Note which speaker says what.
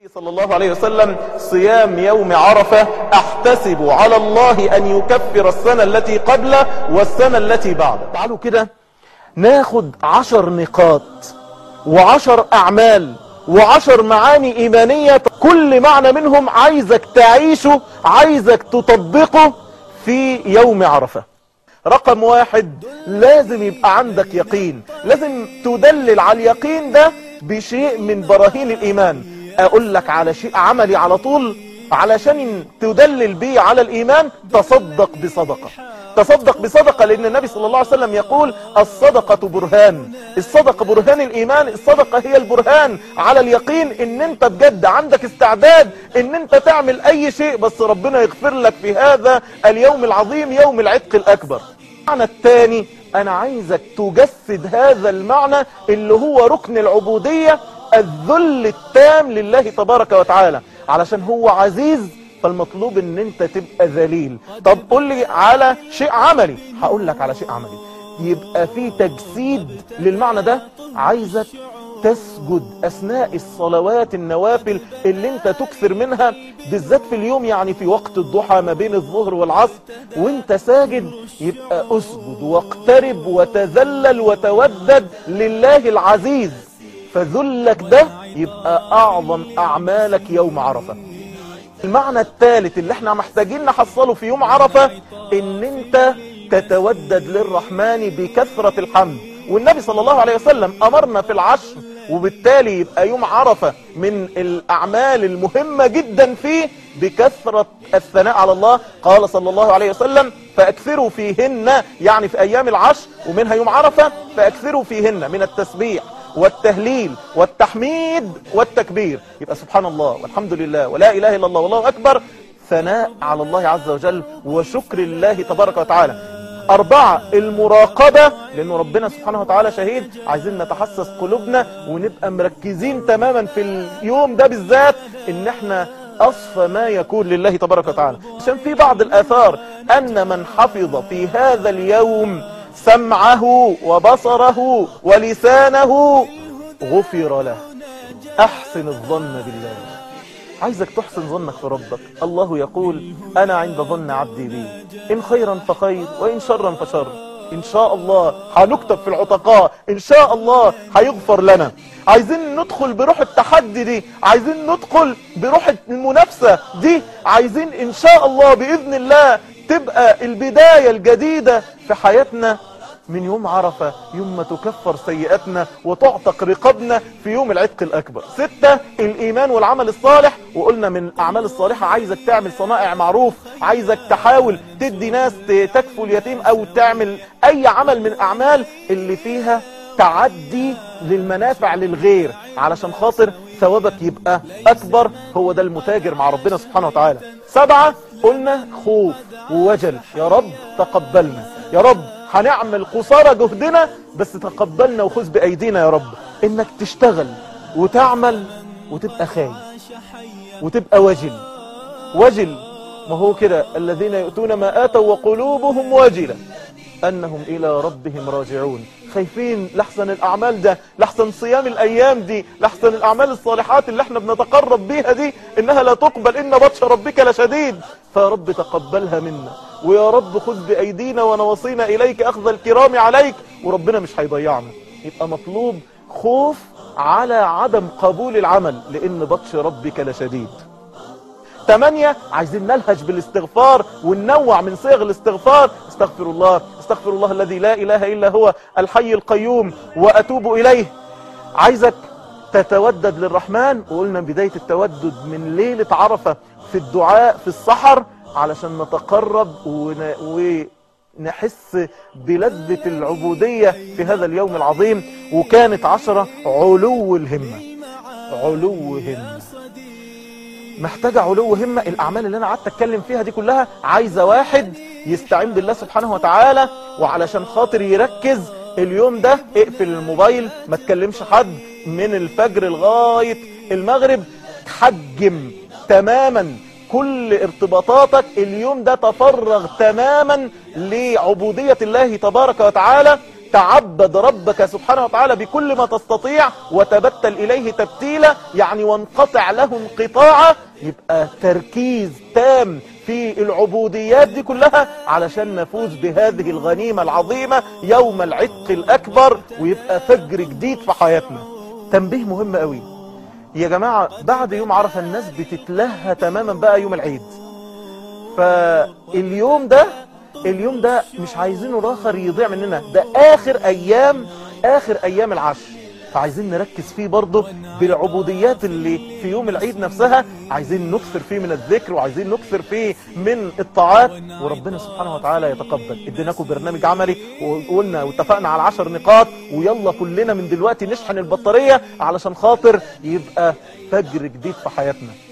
Speaker 1: صلى الله عليه وسلم صيام يوم عرفة احتسب على الله ان يكفر السنة التي قبله والسنة التي بعده تعالوا كده ناخد عشر نقاط وعشر اعمال وعشر معاني ايمانية كل معنى منهم عايزك تعيشه عايزك تطبقه في يوم عرفة رقم واحد لازم يبقى عندك يقين لازم تدلل على اليقين ده بشيء من براهين الايمان اقول لك على شيء عملي على طول علشان تدلل بيه على الايمان تصدق بصدقة تصدق بصدقة لان النبي صلى الله عليه وسلم يقول الصدقة برهان الصدقة برهان الايمان الصدقة هي البرهان على اليقين ان انت بجد عندك استعداد ان انت تعمل اي شيء بس ربنا يغفر لك في هذا اليوم العظيم يوم العتق الاكبر المعنى الثاني انا عايزك تجسد هذا المعنى اللي هو ركن العبودية الذل التام لله تبارك وتعالى علشان هو عزيز فالمطلوب ان انت تبقى ذليل طب قول لي على شيء عملي هقول لك على شيء عملي يبقى في تجسيد للمعنى ده عايزك تسجد اثناء الصلوات النوافل اللي انت تكثر منها بالذات في اليوم يعني في وقت الضحى ما بين الظهر والعصر وانت ساجد يبقى اسجد واقترب وتذلل وتودد لله العزيز فذلك ده يبقى اعظم اعمالك يوم عرفة المعنى الثالث اللي احنا محتاجين نحصله في يوم عرفة ان انت تتودد للرحمن بكثرة الحمد والنبي صلى الله عليه وسلم امرنا في العشر وبالتالي يبقى يوم عرفة من الاعمال المهمة جدا فيه بكثرة الثناء على الله قال صلى الله عليه وسلم فاكثروا فيهن يعني في ايام العشر ومنها يوم عرفة فاكثروا فيهن من التسبيح والتهليل والتحميد والتكبير يبقى سبحان الله والحمد لله ولا إله إلا الله والله أكبر ثناء على الله عز وجل وشكر الله تبارك وتعالى أربعة المراقبة لأنه ربنا سبحانه وتعالى شهيد عايزين نتحسس قلوبنا ونبقى مركزين تماما في اليوم ده بالذات إن احنا أصفى ما يكون لله تبارك وتعالى عشان في بعض الآثار أن من حفظ في هذا اليوم سمعه وبصره ولسانه غفر له احسن الظن بالله عايزك تحسن ظنك في ربك الله يقول انا عند ظن عبدي بي ان خيرا فخير وان شرا فشر ان شاء الله هنكتب في العتقاء ان شاء الله هيغفر لنا عايزين ندخل بروح التحدي دي عايزين ندخل بروح المنافسة دي عايزين ان شاء الله باذن الله تبقى البداية الجديدة في حياتنا من يوم عرفة يوم ما تكفر سيئاتنا وتعتق رقابنا في يوم العتق الأكبر ستة الإيمان والعمل الصالح وقلنا من الأعمال الصالحة عايزك تعمل صنائع معروف عايزك تحاول تدي ناس تكفل اليتيم أو تعمل أي عمل من الأعمال اللي فيها تعدي للمنافع للغير علشان خاطر ثوابك يبقى أكبر هو ده المتاجر مع ربنا سبحانه وتعالى سبعة قلنا خوف ووجل يا رب تقبلنا يا رب هنعمل قصارى جهدنا بس تقبلنا وخذ بأيدينا يا رب انك تشتغل وتعمل وتبقى خايف وتبقى وجل وجل ما هو كده الذين يؤتون ما آتوا وقلوبهم واجلة أنهم إلى ربهم راجعون خايفين لحسن الأعمال ده لحسن صيام الأيام دي لحسن الأعمال الصالحات اللي احنا بنتقرب بيها دي إنها لا تقبل إن بطش ربك لشديد فيا رب تقبلها منا ويا رب خذ بأيدينا ونواصينا إليك أخذ الكرام عليك وربنا مش هيضيعنا يبقى مطلوب خوف على عدم قبول العمل لأن بطش ربك لشديد ثمانية عايزين نلهج بالاستغفار وننوع من صيغ الاستغفار استغفر الله استغفر الله الذي لا إله إلا هو الحي القيوم وأتوب إليه عايزك تتودد للرحمن وقلنا بداية التودد من ليلة عرفة في الدعاء في السحر علشان نتقرب ون... ونحس بلذة العبودية في هذا اليوم العظيم وكانت عشرة علو الهمة علو همة محتاجة علو همة الأعمال اللي أنا قعدت أتكلم فيها دي كلها عايزة واحد يستعين بالله سبحانه وتعالى وعلشان خاطر يركز اليوم ده اقفل الموبايل ما تكلمش حد من الفجر لغاية المغرب حجم تماما كل ارتباطاتك اليوم ده تفرغ تماما لعبودية الله تبارك وتعالى تعبد ربك سبحانه وتعالى بكل ما تستطيع وتبتل إليه تبتيلا يعني وانقطع له انقطاعا يبقى تركيز تام في العبوديات دي كلها علشان نفوز بهذه الغنيمة العظيمة يوم العتق الأكبر ويبقى فجر جديد في حياتنا تنبيه مهم قوي يا جماعة بعد يوم عرفة الناس بتتلهى تماما بقى يوم العيد فاليوم ده اليوم ده مش عايزينه الاخر يضيع مننا ده اخر ايام اخر ايام العشر فعايزين نركز فيه برضه بالعبوديات اللي في يوم العيد نفسها عايزين نكثر فيه من الذكر وعايزين نكثر فيه من الطاعات وربنا سبحانه وتعالى يتقبل اديناكم برنامج عملي وقلنا واتفقنا على عشر نقاط ويلا كلنا من دلوقتي نشحن البطارية علشان خاطر يبقى فجر جديد في حياتنا